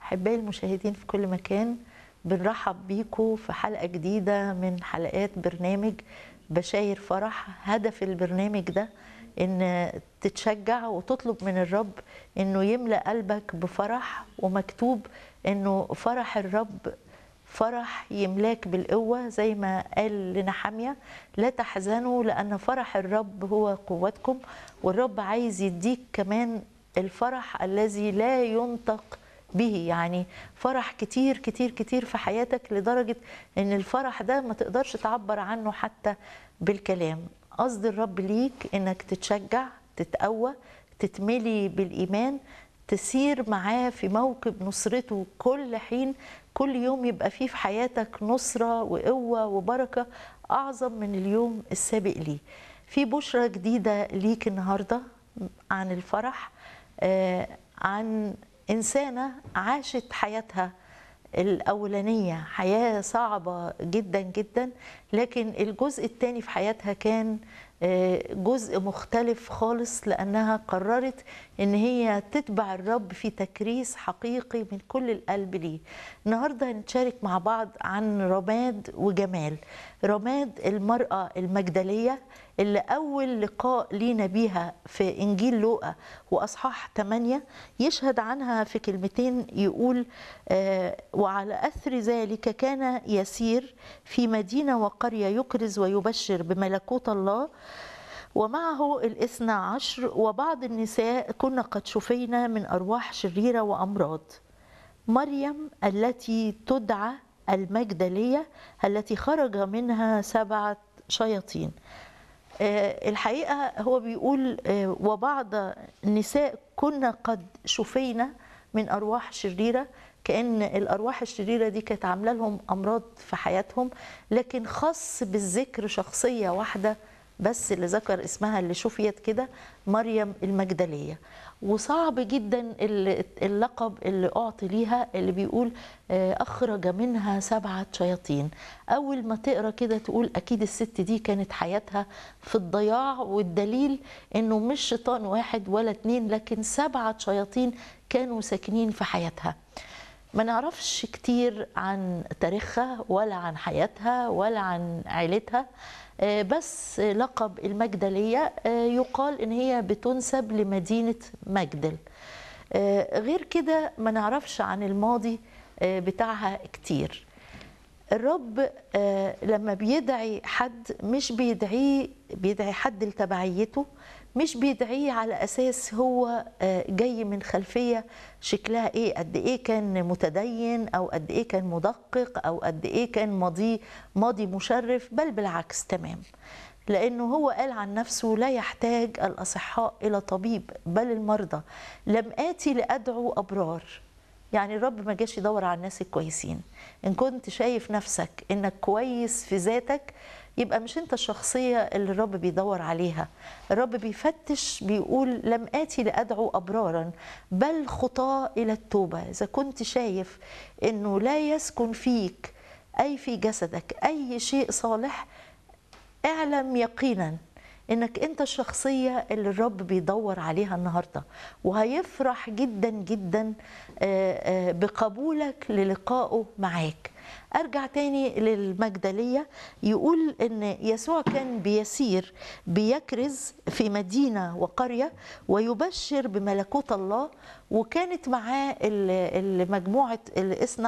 أحبائي المشاهدين في كل مكان بنرحب بيكم في حلقة جديدة من حلقات برنامج بشاير فرح هدف البرنامج ده ان تتشجع وتطلب من الرب انه يملأ قلبك بفرح ومكتوب انه فرح الرب فرح يملاك بالقوة زي ما قال لنحمية لا تحزنوا لأن فرح الرب هو قوتكم والرب عايز يديك كمان الفرح الذي لا ينطق به يعني فرح كتير كتير كتير في حياتك لدرجة ان الفرح ده ما تقدرش تعبر عنه حتى بالكلام قصد الرب ليك انك تتشجع تتقوى تتملي بالإيمان تسير معاه في موكب نصرته كل حين كل يوم يبقى فيه في حياتك نصرة وقوة وبركة أعظم من اليوم السابق ليه في بشرة جديدة ليك النهاردة عن الفرح آه عن إنسانة عاشت حياتها الأولانية حياة صعبة جدا جدا لكن الجزء الثاني في حياتها كان جزء مختلف خالص لأنها قررت إن هي تتبع الرب في تكريس حقيقي من كل القلب ليه النهاردة هنشارك مع بعض عن رماد وجمال رماد المرأة المجدلية اللي أول لقاء لينا بيها في إنجيل لوقا وأصحاح 8 يشهد عنها في كلمتين يقول آه وعلى أثر ذلك كان يسير في مدينة وقرية يكرز ويبشر بملكوت الله ومعه الاثنى عشر وبعض النساء كن قد شفينا من أرواح شريرة وأمراض مريم التي تدعى المجدلية التي خرج منها سبعة شياطين الحقيقة هو بيقول وبعض النساء كنا قد شفينا من أرواح شريرة كأن الأرواح الشريرة دي كانت عاملة لهم أمراض في حياتهم لكن خاص بالذكر شخصية واحدة بس اللي ذكر اسمها اللي شفيت كده مريم المجدلية وصعب جدا اللقب اللي أعطي ليها اللي بيقول أخرج منها سبعة شياطين أول ما تقرأ كده تقول أكيد الست دي كانت حياتها في الضياع والدليل أنه مش شيطان واحد ولا اتنين لكن سبعة شياطين كانوا ساكنين في حياتها ما نعرفش كتير عن تاريخها ولا عن حياتها ولا عن عيلتها بس لقب المجدلية يقال إن هي بتنسب لمدينة مجدل غير كده ما نعرفش عن الماضي بتاعها كتير الرب لما بيدعي حد مش بيدعيه بيدعي حد لتبعيته مش بيدعيه على اساس هو جاي من خلفيه شكلها ايه قد ايه كان متدين او قد ايه كان مدقق او قد ايه كان ماضي ماضي مشرف بل بالعكس تمام لانه هو قال عن نفسه لا يحتاج الاصحاء الى طبيب بل المرضى لم اتي لادعو ابرار يعني الرب ما جاش يدور على الناس الكويسين ان كنت شايف نفسك انك كويس في ذاتك يبقى مش انت الشخصية اللي الرب بيدور عليها الرب بيفتش بيقول لم آتي لأدعو أبرارا بل خطاة إلى التوبة إذا كنت شايف أنه لا يسكن فيك أي في جسدك أي شيء صالح اعلم يقينا انك انت الشخصيه اللي الرب بيدور عليها النهارده وهيفرح جدا جدا بقبولك للقائه معاك ارجع تاني للمجدليه يقول ان يسوع كان بيسير بيكرز في مدينه وقريه ويبشر بملكوت الله وكانت معاه مجموعه الاثنى